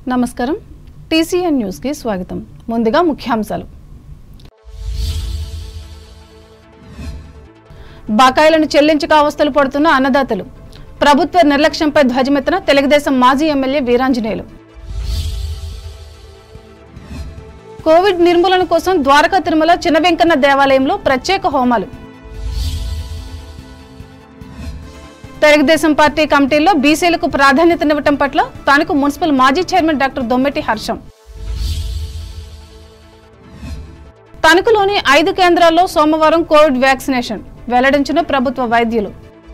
నమస్కారం టీసీఎన్ న్యూస్కి స్వాగతం ముందుగా ముఖ్యాంశాలు బకాయిలను చెల్లించక అవస్థలు పడుతున్న అన్నదాతలు ప్రభుత్వ నిర్లక్ష్యంపై ధ్వజమెత్తిన తెలుగుదేశం మాజీ ఎమ్మెల్యే వీరాంజనేయులు కోవిడ్ నిర్మూలన కోసం ద్వారకా తిరుమల చిన్న వెంకన్న దేవాలయంలో ప్రత్యేక హోమాలు తెలుగుదేశం పార్టీ కమిటీల్లో బీసీలకు ప్రాధాన్యతనివ్వటం పట్ల తానుకు మున్సిపల్ మాజీ చైర్మన్ డాక్టర్ దొమ్మెటి హర్షం తణుకులోని ఐదు కేంద్రాల్లో సోమవారం కోవిడ్ వ్యాక్సినేషన్ వెల్లడించిన ప్రభుత్వ వైద్యులు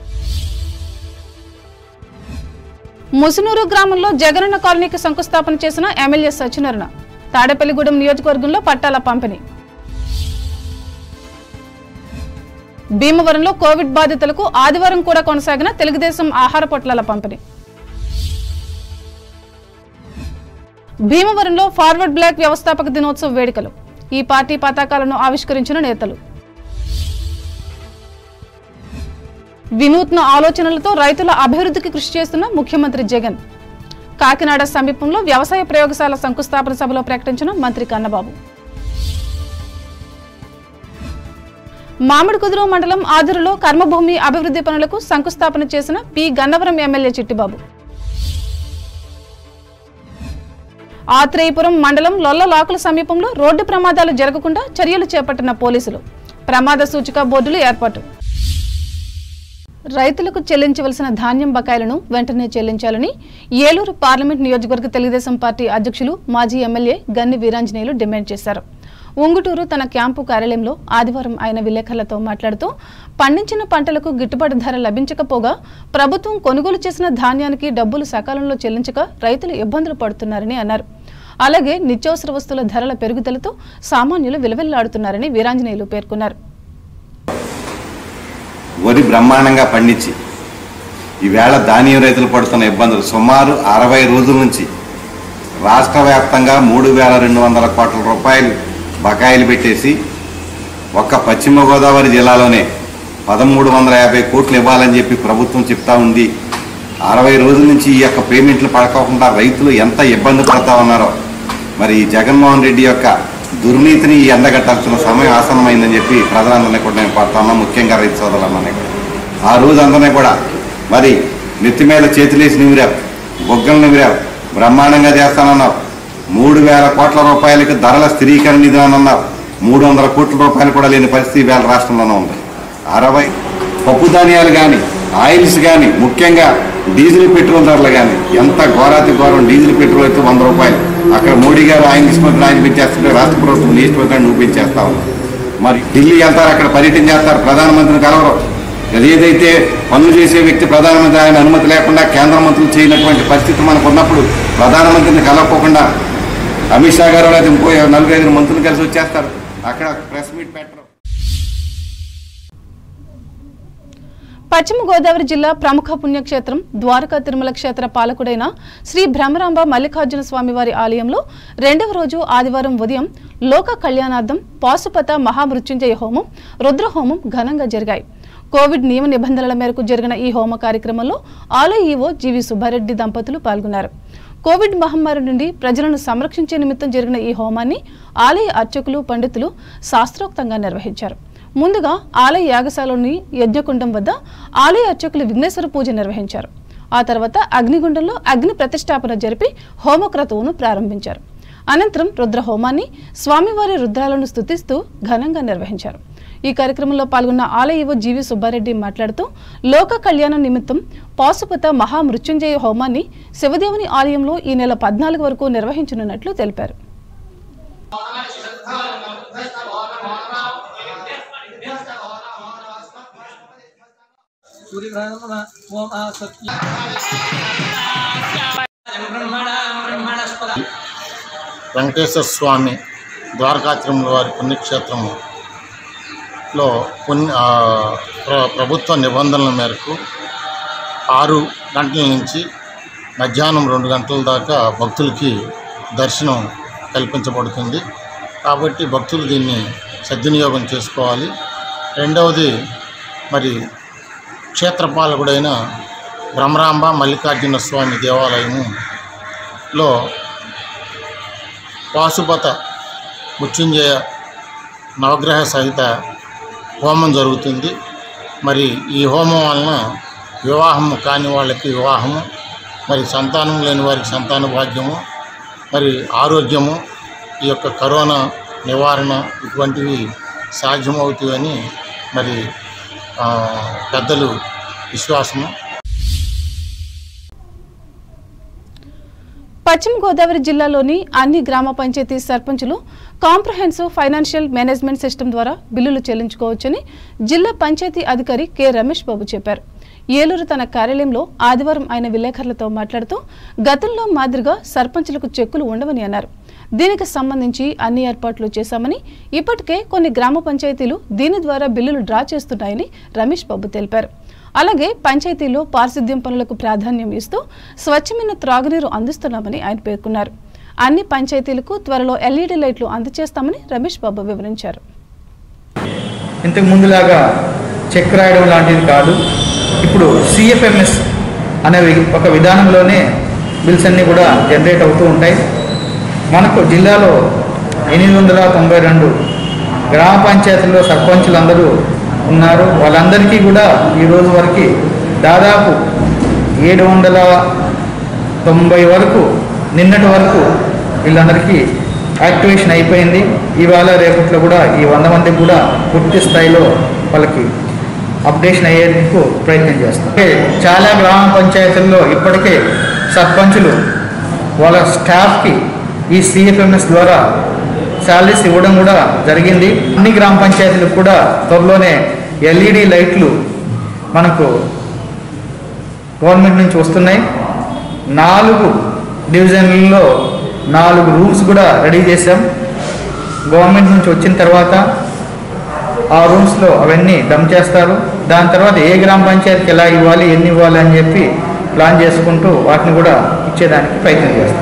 ముసునూరు గ్రామంలో జగనన్న కాలనీకి శంకుస్థాపన చేసిన ఎమ్మెల్యే సత్యనారాయణ తాడేపల్లిగూడెం నియోజకవర్గంలో పట్టాల పంపిణీ భీమవరంలో కోవిడ్ బాధితులకు ఆదివారం కూడా కొనసాగిన తెలుగుదేశం ఆహార పొట్లాల పంపిణీ భీమవరంలో ఫార్వర్డ్ బ్లాక్ వ్యవస్థాపక దినోత్సవ వేడుకలు ఈ పార్టీ పతాకాలను ఆవిష్కరించిన నేతలు వినూత్న ఆలోచనలతో రైతుల అభివృద్ధికి కృషి చేస్తున్న ముఖ్యమంత్రి జగన్ కాకినాడ సమీపంలో వ్యవసాయ ప్రయోగశాల శంకుస్థాపన సభలో ప్రకటించిన మంత్రి కన్నబాబు మామిడికుదురు మండలం ఆదురులో కర్మభూమి అభివృద్ధి పనులకు శంకుస్థాపన చేసిన పి గన్నవరం ఎమ్మెల్యే చిట్టిబాబు ఆత్రేయపురం మండలం లొల్లలాకుల సమీపంలో రోడ్డు ప్రమాదాలు జరగకుండా చర్యలు చేపట్టిన పోలీసులు ప్రమాద సూచిక బోర్డులు ఏర్పాటు రైతులకు చెల్లించవలసిన ధాన్యం బకాయిలను వెంటనే చెల్లించాలని ఏలూరు పార్లమెంట్ నియోజకవర్గ తెలుగుదేశం పార్టీ అధ్యక్షులు మాజీ ఎమ్మెల్యే గన్ని వీరాంజనేయులు డిమాండ్ చేశారు ఉంగుటూరు తన క్యాంపు కార్యాలయంలో ఆదివారం ఆయన విలేకరులతో మాట్లాడుతూ పండించిన పంటలకు గిట్టుబాటు ధర లభించకపోగా ప్రభుత్వం కొనుగోలు చేసిన ధాన్యానికి డబ్బులు సకాలంలో చెల్లించక రైతులు ఇబ్బందులు పడుతున్నారని అన్నారు అలాగే నిత్యావసర వస్తువుల ధరల పెరుగుదలతో సామాన్యులు విలువెల్లాడుతున్నారని వీరాంజనేయులు పేర్కొన్నారు వరి బ్రహ్మాండంగా పండించి ఈవేళ ధాన్యం రైతులు పడుతున్న ఇబ్బందులు సుమారు అరవై రోజుల నుంచి రాష్ట్ర వ్యాప్తంగా మూడు వేల రెండు వందల కోట్ల రూపాయలు బకాయిలు పెట్టేసి ఒక్క పశ్చిమ గోదావరి జిల్లాలోనే పదమూడు వందల యాభై కోట్లు ఇవ్వాలని చెప్పి ప్రభుత్వం చెప్తా ఉంది అరవై రోజుల నుంచి ఈ యొక్క పేమెంట్లు పడకోకుండా రైతులు ఎంత ఇబ్బంది పడతా ఉన్నారో మరి ఈ జగన్మోహన్ రెడ్డి యొక్క దుర్నీతిని ఎండగట్టాల్సిన సమయం ఆసన్నమైందని చెప్పి ప్రజలందరినీ కూడా నేను కోరుతా ఉన్నా ముఖ్యంగా రైతు సోదరులందరినీ కూడా ఆ రోజు అందరినీ కూడా మరి నెత్తి మీద చేతులేసి నిమిరావు బొగ్గలు నిమిరావు బ్రహ్మాండంగా చేస్తానన్నావు మూడు వేల కోట్ల రూపాయలకి ధరల స్థిరీకరణ నిధి అని అన్నావు మూడు వందల కోట్ల రూపాయలు కూడా లేని పరిస్థితి వేల రాష్ట్రంలోనే ఉంది అరవై పప్పు ధాన్యాలు కానీ ఆయిల్స్ కానీ ముఖ్యంగా డీజిల్ పెట్రోల్ ధరలు కానీ ఎంత ఘోరాతి ఘోరం డీజిల్ పెట్రోల్ అయితే వంద రూపాయలు అక్కడ మోడీ గారు ఆయన తీసుకుంటున్న ఆయన పెంచేస్తుంటే రాష్ట్ర ప్రభుత్వం నీ ఇష్టం నువ్వు పెంచేస్తా ఉన్నావు మరి ఢిల్లీ వెళ్తారు అక్కడ పర్యటన చేస్తారు ప్రధానమంత్రిని కలవరు అది ఏదైతే పనులు చేసే వ్యక్తి ప్రధానమంత్రి ఆయన అనుమతి లేకుండా కేంద్ర మంత్రులు చేయనటువంటి పరిస్థితి మనకు ఉన్నప్పుడు ప్రధానమంత్రిని కలవకోకుండా అమిత్ షా గారు లేదా ఇంకో నలుగైదు మంత్రులు కలిసి వచ్చేస్తారు అక్కడ ప్రెస్ మీట్ పెట్టరు పశ్చిమ గోదావరి జిల్లా ప్రముఖ పుణ్యక్షేత్రం ద్వారకా తిరుమల క్షేత్ర పాలకుడైన శ్రీ బ్రహ్మరాంబ మల్లికార్జున స్వామివారి ఆలయంలో రెండవ రోజు ఆదివారం ఉదయం లోక కళ్యాణార్థం పాశుపత మహామృత్యుంజయ హోమం రుద్రహోమం ఘనంగా జరిగాయి కోవిడ్ నియమ నిబంధనల మేరకు జరిగిన ఈ హోమ కార్యక్రమంలో ఆలయ ఈవో జీవి సుబ్బారెడ్డి దంపతులు పాల్గొన్నారు కోవిడ్ మహమ్మారి నుండి ప్రజలను సంరక్షించే నిమిత్తం జరిగిన ఈ హోమాన్ని ఆలయ అర్చకులు పండితులు శాస్త్రోక్తంగా నిర్వహించారు ముందుగా ఆలయ యాగశాలలోని యజ్ఞకుండం వద్ద ఆలయ అర్చకులు విఘ్నేశ్వర పూజ నిర్వహించారు ఆ తర్వాత అగ్నిగుండంలో అగ్ని ప్రతిష్టాపన జరిపి హోమక్రతువును ప్రారంభించారు అనంతరం రుద్ర హోమాన్ని స్వామివారి రుద్రాలను స్తుతిస్తూ ఘనంగా నిర్వహించారు ఈ కార్యక్రమంలో పాల్గొన్న ఆలయ ఈవో జీవి సుబ్బారెడ్డి మాట్లాడుతూ లోక కళ్యాణం నిమిత్తం పాశుపత మహామృత్యుంజయ హోమాన్ని శివదేవుని ఆలయంలో ఈ నెల పద్నాలుగు వరకు నిర్వహించనున్నట్లు తెలిపారు सूर्यग्रहणं नमः ओम आ सत्य ब्रह्मणा ब्रह्मणस्पद వెంకటేశ్వర స్వామి ద్వారకా తిరుమల వారి పుణ్యక్షేత్రంలో పుణ్య ఆ, ప్ర- ప్రభుత్వ నిబంధనల మేరకు ఆరు గంటల నుంచి మధ్యాహ్నం రెండు గంటల దాకా భక్తులకి దర్శనం కల్పించబడుతుంది కాబట్టి భక్తులు దీన్ని సద్వినియోగం చేసుకోవాలి రెండవది మరి క్షేత్రపాలకుడైన బ్రహ్మరాంబ మల్లికార్జున స్వామి దేవాలయములో పాశుపత మృత్యుంజయ నవగ్రహ సహిత హోమం జరుగుతుంది మరి ఈ హోమం వలన వివాహం కాని వాళ్ళకి వివాహము మరి సంతానం లేని వారికి సంతాన భాగ్యము మరి ఆరోగ్యము ఈ యొక్క కరోనా నివారణ ఇటువంటివి సాధ్యమవుతాయని మరి ఆ, పెద్దలు విశ్వాసము పశ్చిమ గోదావరి జిల్లాలోని అన్ని గ్రామ పంచాయతీ సర్పంచులు కాంప్రహెన్సివ్ ఫైనాన్షియల్ మేనేజ్మెంట్ సిస్టమ్ ద్వారా బిల్లులు చెల్లించుకోవచ్చని జిల్లా పంచాయతీ అధికారి కె రమేష్ బాబు చెప్పారు ఏలూరు తన కార్యాలయంలో ఆదివారం ఆయన విలేకరులతో మాట్లాడుతూ గతంలో మాదిరిగా సర్పంచులకు చెక్కులు ఉండవని అన్నారు దీనికి సంబంధించి అన్ని ఏర్పాట్లు చేశామని ఇప్పటికే కొన్ని గ్రామ పంచాయతీలు దీని ద్వారా బిల్లులు డ్రా చేస్తున్నాయని రమేష్ బాబు తెలిపారు అలాగే పంచాయతీలో పారిశుద్ధ్యం పనులకు ప్రాధాన్యం ఇస్తూ స్వచ్ఛమైన త్రాగునీరు అందిస్తున్నామని ఆయన పేర్కొన్నారు అన్ని పంచాయతీలకు త్వరలో ఎల్ఈడీ లైట్లు అందజేస్తామని రమేష్ బాబు వివరించారు ఇంతకు ముందులాగా చెక్ రాయడం లాంటిది కాదు ఇప్పుడు సిఎఫ్ఎంఎస్ అనే వి- ఒక విధానంలోనే బిల్స్ అన్నీ కూడా జనరేట్ అవుతూ ఉంటాయి మనకు జిల్లాలో ఎనిమిది వందల తొంభై రెండు గ్రామ పంచాయతీల్లో సర్పంచులు అందరూ ఉన్నారు వాళ్ళందరికీ కూడా ఈ రోజు వరకు దాదాపు ఏడు వందల తొంభై వరకు నిన్నటి వరకు వీళ్ళందరికీ యాక్టివేషన్ అయిపోయింది ఇవాళ రేపట్లో కూడా ఈ వంద మందికి కూడా పూర్తి స్థాయిలో వాళ్ళకి అప్డేషన్ అయ్యేందుకు ప్రయత్నం చేస్తాం అంటే చాలా గ్రామ పంచాయతీల్లో ఇప్పటికే సర్పంచులు వాళ్ళ స్టాఫ్కి ఈ సిఎఫ్ఎంఎస్ ద్వారా శాలరీస్ ఇవ్వడం కూడా జరిగింది అన్ని గ్రామ పంచాయతీలకు కూడా త్వరలోనే ఎల్ఈడి లైట్లు మనకు గవర్నమెంట్ నుంచి వస్తున్నాయి నాలుగు డివిజన్లలో నాలుగు రూమ్స్ కూడా రెడీ చేసాం గవర్నమెంట్ నుంచి వచ్చిన తర్వాత ఆ రూమ్స్లో అవన్నీ డమ్ చేస్తారు దాని తర్వాత ఏ గ్రామ పంచాయతీకి ఎలా ఇవ్వాలి ఎన్ని ఇవ్వాలి అని చెప్పి ప్లాన్ చేసుకుంటూ వాటిని కూడా ఇచ్చేదానికి ప్రయత్నం చేస్తాం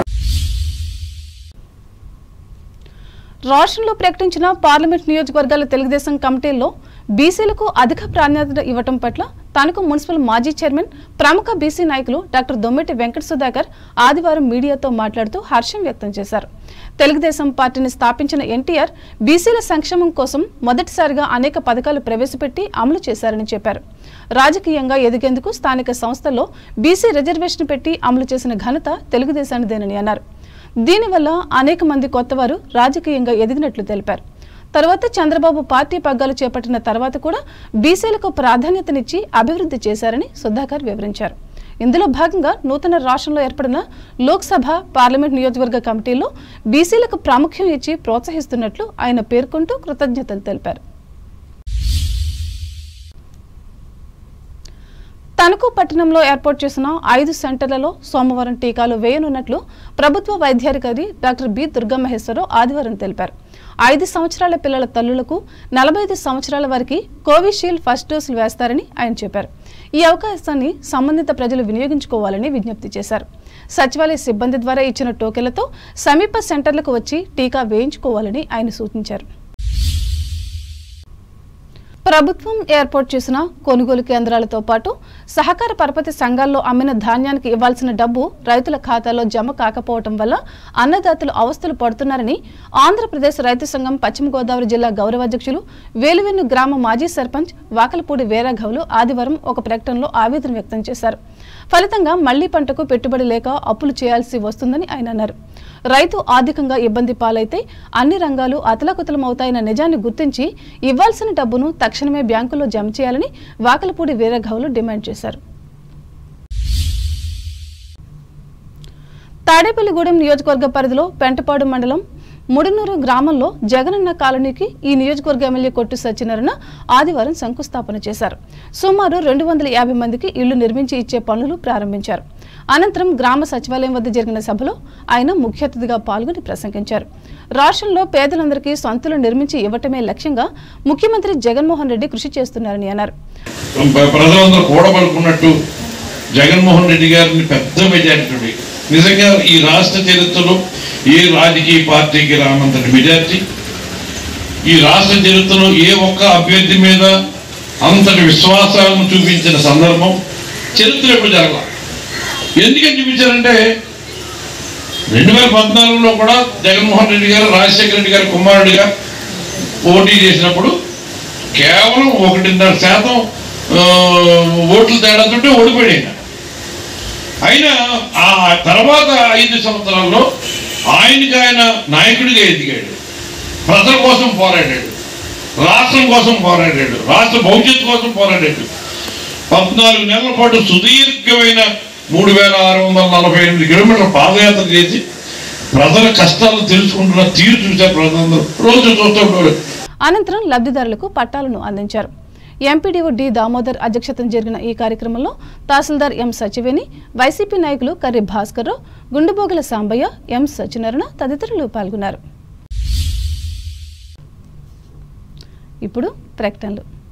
రాష్ట్రంలో ప్రకటించిన పార్లమెంట్ నియోజకవర్గాల తెలుగుదేశం కమిటీల్లో బీసీలకు అధిక ప్రాధాన్యత ఇవ్వటం పట్ల తణుకు మున్సిపల్ మాజీ చైర్మన్ ప్రముఖ బీసీ నాయకులు డాక్టర్ దొమ్మెటి వెంకట సుధాకర్ ఆదివారం మీడియాతో మాట్లాడుతూ హర్షం వ్యక్తం చేశారు తెలుగుదేశం పార్టీని స్థాపించిన ఎన్టీఆర్ బీసీల సంక్షేమం కోసం మొదటిసారిగా అనేక పథకాలు ప్రవేశపెట్టి అమలు చేశారని చెప్పారు రాజకీయంగా ఎదిగేందుకు స్థానిక సంస్థల్లో బీసీ రిజర్వేషన్ పెట్టి అమలు చేసిన ఘనత తెలుగుదేశానిదేనని అన్నారు దీనివల్ల అనేక మంది కొత్తవారు రాజకీయంగా ఎదిగినట్లు తెలిపారు తర్వాత చంద్రబాబు పార్టీ పగ్గాలు చేపట్టిన తర్వాత కూడా బీసీలకు ప్రాధాన్యతనిచ్చి అభివృద్ధి చేశారని సుధాకర్ వివరించారు ఇందులో భాగంగా నూతన రాష్ట్రంలో ఏర్పడిన లోక్సభ పార్లమెంట్ నియోజకవర్గ కమిటీల్లో బీసీలకు ప్రాముఖ్యం ఇచ్చి ప్రోత్సహిస్తున్నట్లు ఆయన పేర్కొంటూ కృతజ్ఞతలు తెలిపారు తణుకు పట్టణంలో ఏర్పాటు చేసిన ఐదు సెంటర్లలో సోమవారం టీకాలు వేయనున్నట్లు ప్రభుత్వ వైద్యాధికారి డాక్టర్ బి దుర్గామహేశ్వరరావు ఆదివారం తెలిపారు ఐదు సంవత్సరాల పిల్లల తల్లులకు నలభై ఐదు సంవత్సరాల వారికి కోవిషీల్డ్ ఫస్ట్ డోసులు వేస్తారని ఆయన చెప్పారు ఈ అవకాశాన్ని సంబంధిత ప్రజలు వినియోగించుకోవాలని విజ్ఞప్తి చేశారు సచివాలయ సిబ్బంది ద్వారా ఇచ్చిన టోకెన్లతో సమీప సెంటర్లకు వచ్చి టీకా వేయించుకోవాలని ఆయన సూచించారు ప్రభుత్వం ఏర్పాటు చేసిన కొనుగోలు కేంద్రాలతో పాటు సహకార పరపతి సంఘాల్లో అమ్మిన ధాన్యానికి ఇవ్వాల్సిన డబ్బు రైతుల ఖాతాలో జమ కాకపోవటం వల్ల అన్నదాతలు అవస్థలు పడుతున్నారని ఆంధ్రప్రదేశ్ రైతు సంఘం పశ్చిమ గోదావరి జిల్లా గౌరవాధ్యక్షులు వేలువెన్ను గ్రామ మాజీ సర్పంచ్ వాకలపూడి వీరాఘవులు ఆదివారం ఒక ప్రకటనలో ఆవేదన వ్యక్తం చేశారు ఫలితంగా మళ్లీ పంటకు పెట్టుబడి లేక అప్పులు చేయాల్సి వస్తుందని ఆయన అన్నారు రైతు ఆర్థికంగా ఇబ్బంది పాలైతే అన్ని రంగాలు అతలకుతలమవుతాయన్న నిజాన్ని గుర్తించి ఇవ్వాల్సిన డబ్బును తక్షణమే బ్యాంకులో జమ చేయాలని వాకలపూడి వీరఘవులు డిమాండ్ చేశారు తాడేపల్లిగూడెం నియోజకవర్గ పరిధిలో పెంటపాడు మండలం ముడునూరు గ్రామంలో జగనన్న కాలనీకి ఈ నియోజకవర్గ ఎమ్మెల్యే కొట్టు సత్యనారాయణ ఆదివారం శంకుస్థాపన చేశారు సుమారు రెండు వందల యాభై మందికి ఇళ్లు నిర్మించి ఇచ్చే పనులు ప్రారంభించారు అనంతరం గ్రామ సచివాలయం వద్ద జరిగిన సభలో ఆయన ముఖ్య అతిథిగా పాల్గొని ప్రసంగించారు రాష్ట్రంలో పేదలందరికీ సొంతలు నిర్మించి ఇవ్వటమే లక్ష్యంగా ముఖ్యమంత్రి జగన్మోహన్ రెడ్డి కృషి చేస్తున్నారని అన్నారు ప్ర- ప్రజలందరూ కూడబడుకున్నట్టు జగన్మోహన్ రెడ్డి గారిని పెద్ద మెజారిటీ నిజంగా ఈ రాష్ట్ర చరిత్రలో ఏ రాజకీయ పార్టీకి రానంతటి మెజారిటీ ఈ రాష్ట్ర చరిత్రలో ఏ ఒక్క అభ్యర్థి మీద అంతటి విశ్వాసాలను చూపించిన సందర్భం చరిత్ర ఎప్పుడు జరగల ఎందుకని చూపించారంటే రెండు వేల పద్నాలుగులో కూడా జగన్మోహన్ రెడ్డి గారు రాజశేఖర రెడ్డి గారు కుమారుడిగా పోటీ చేసినప్పుడు కేవలం ఒకటిన్నర శాతం ఆ, ఓట్ల తేడాతో ఓడిపోయాడు ఆయన. అయినా ఆ తర్వాత ఐదు సంవత్సరాల్లో ఆయనకి ఆయన నాయకుడిగా ఎదిగాడు ప్రజల కోసం పోరాడాడు రాష్ట్రం కోసం పోరాడాడు రాష్ట్ర భవిష్యత్తు కోసం పోరాడాడు పద్నాలుగు నెలల పాటు సుదీర్ఘమైన మూడు వేల ఆరు వందల నలభై ఎనిమిది కిలోమీటర్ల పాదయాత్ర చేసి ప్రజల కష్టాలు తెలుసుకుంటున్న తీరు చూశారు ప్రజలందరూ రోజు చూస్తుంటారు అనంతరం లబ్ధిదారులకు పట్టాలను అందించారు ఎంపీడీఓ డి దామోదర్ అధ్యక్షతన జరిగిన ఈ కార్యక్రమంలో తహసీల్దార్ ఎం సచివేని వైసీపీ నాయకులు కర్రి భాస్కర్రావు గుండుబోగల సాంబయ్య ఎం సత్యనారాయణ తదితరులు పాల్గొన్నారు ఇప్పుడు ప్రకటనలు